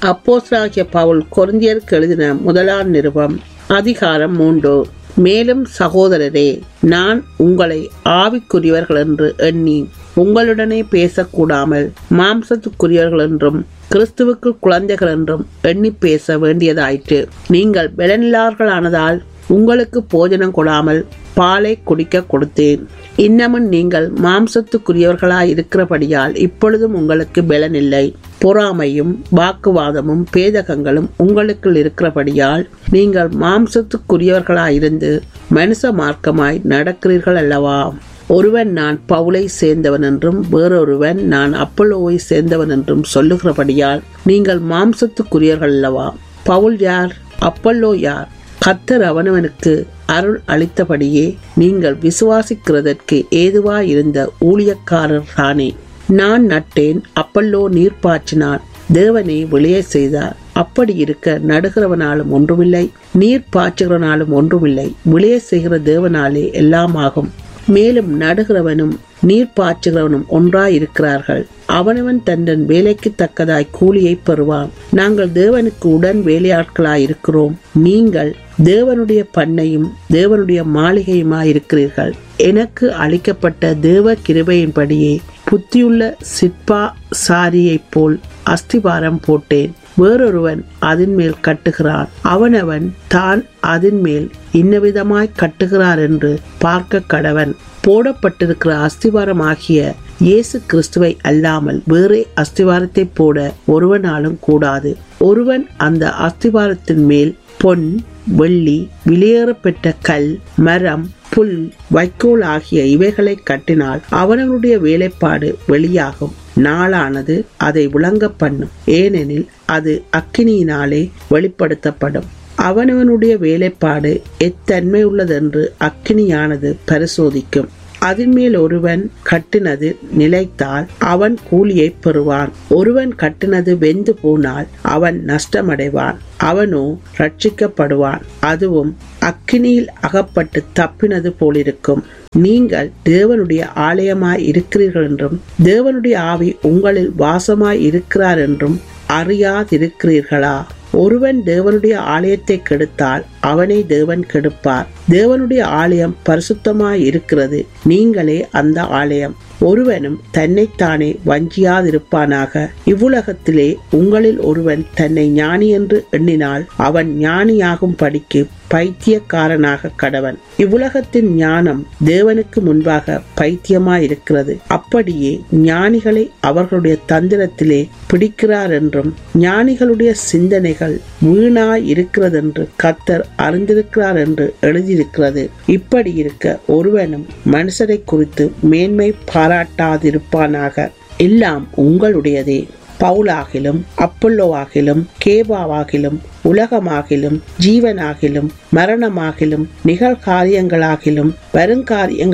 அப்போஸ்தலனாகிய பவுல் கொரிந்தியருக்கு எழுதின முதலாம் நிருபம் அதிகாரம் மூன்று மேலும் சகோதரரே நான் உங்களை ஆவிக்குரியவர்கள் என்று எண்ணி உங்களுடனே பேசக்கூடாமல் மாம்சத்துக்குரியவர்கள் என்றும் கிறிஸ்துவுக்கு குழந்தைகள் என்றும் எண்ணி பேச வேண்டியதாயிற்று நீங்கள் பலனில்லார்களானதால் உங்களுக்கு போஜனம் கொடாமல் பாலை குடிக்க கொடுத்தேன் இன்னமும் நீங்கள் மாம்சத்துக்குரியவர்களாய் இருக்கிறபடியால் இப்பொழுதும் உங்களுக்கு பலனில்லை பொறாமையும் வாக்குவாதமும் பேதகங்களும் உங்களுக்குள் இருக்கிறபடியால் நீங்கள் மாம்சத்துக்குரியவர்களாயிருந்து மனுஷ மார்க்கமாய் நடக்கிறீர்கள் அல்லவா ஒருவன் நான் பவுலை சேர்ந்தவன் என்றும் வேறொருவன் நான் அப்பல்லோவை சேர்ந்தவன் என்றும் சொல்லுகிறபடியால் நீங்கள் மாம்சத்துக்குரியவர்கள் அல்லவா பவுல் யார் அப்பல்லோ யார் கத்தர் அவனவனுக்கு அருள் அளித்தபடியே நீங்கள் விசுவாசிக்கிறதற்கு ஏதுவாயிருந்த ஊழியக்காரர் தானே நான் நட்டேன் அப்பல்லோ நீர் பாய்ச்சினான் தேவனை வெளியே செய்தார் அப்படி இருக்க நடுகிறவனாலும் ஒன்றுமில்லை நீர் பாய்ச்சுகிறவனாலும் ஒன்றுமில்லை விளைய செய்கிற தேவனாலே எல்லாமாகும் மேலும் நடுகிறவனும் நீர் பாய்ச்சுகிறவனும் ஒன்றாயிருக்கிறார்கள் அவனவன் தந்தன் வேலைக்கு தக்கதாய் கூலியை பெறுவான் நாங்கள் தேவனுக்கு உடன் வேலையாட்களாயிருக்கிறோம் நீங்கள் தேவனுடைய பண்ணையும் தேவனுடைய மாளிகையுமாயிருக்கிறீர்கள் எனக்கு அளிக்கப்பட்ட தேவ கிருபையின்படியே புத்தியுள்ள சிற்பா சாரியைப் போல் அஸ்திபாரம் போட்டேன் வேறொருவன் அதன் மேல் கட்டுகிறான் அவனவன் தான் அதன் மேல் இன்னவிதமாய் கட்டுகிறார் என்று பார்க்க கடவன் போடப்பட்டிருக்கிற அஸ்திவாரம் ஆகிய இயேசு கிறிஸ்துவை அல்லாமல் வேறே அஸ்திவாரத்தை போட ஒருவனாலும் கூடாது ஒருவன் அந்த அஸ்திவாரத்தின் மேல் பொன் வெள்ளி விலையேறப்பெற்ற கல் மரம் புல் வைக்கோல் ஆகிய இவைகளை கட்டினால் அவனவனுடைய வேலைப்பாடு வெளியாகும் நாளானது அதை விளங்க பண்ணும் ஏனெனில் அது அக்கினியினாலே வெளிப்படுத்தப்படும் அவனவனுடைய வேலைப்பாடு எத்தன்மை உள்ளதென்று அக்கினியானது பரிசோதிக்கும் அதன்மேல் ஒருவன் கட்டினது நிலைத்தால் அவன் கூலியை பெறுவான் ஒருவன் கட்டினது வெந்து போனால் அவன் நஷ்டமடைவான் அவனோ ரட்சிக்கப்படுவான் அதுவும் அக்கினியில் அகப்பட்டு தப்பினது போலிருக்கும் நீங்கள் தேவனுடைய ஆலயமாய் இருக்கிறீர்கள் என்றும் தேவனுடைய ஆவி உங்களில் வாசமாய் இருக்கிறார் என்றும் அறியாதிருக்கிறீர்களா ஒருவன் தேவனுடைய ஆலயத்தை கெடுத்தால் அவனை தேவன் கெடுப்பார் தேவனுடைய ஆலயம் பரிசுத்தமாய் இருக்கிறது நீங்களே அந்த ஆலயம் ஒருவனும் தன்னைத்தானே வஞ்சியாதிருப்பானாக இவ்வுலகத்திலே உங்களில் ஒருவன் தன்னை ஞானி என்று எண்ணினால் அவன் ஞானியாகும் படிக்கு பைத்தியக்காரனாக கடவன் இவ்வுலகத்தின் ஞானம் தேவனுக்கு முன்பாக பைத்தியமாயிருக்கிறது அப்படியே ஞானிகளை அவர்களுடைய தந்திரத்திலே பிடிக்கிறார் என்றும் ஞானிகளுடைய சிந்தனைகள் வீணாய் இருக்கிறதென்று கத்தர் அறிந்திருக்கிறார் என்று எழுதியிருக்கிறது இப்படி இருக்க ஒருவனும் மனுஷரை குறித்து மேன்மை பாராட்டாதிருப்பானாக எல்லாம் உங்களுடையதே பவுலாகிலும் அப்பல்லோவாகிலும் கேபாவாகிலும் உலகமாகிலும் ஜீவனாகிலும் மரணமாகிலும் நிகழ்காரியங்களாகிலும்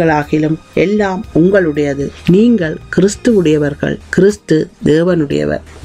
வருங்காரியங்களாகிலும் எல்லாம் உங்களுடையது நீங்கள் கிறிஸ்துவுடையவர்கள் கிறிஸ்து தேவனுடையவர்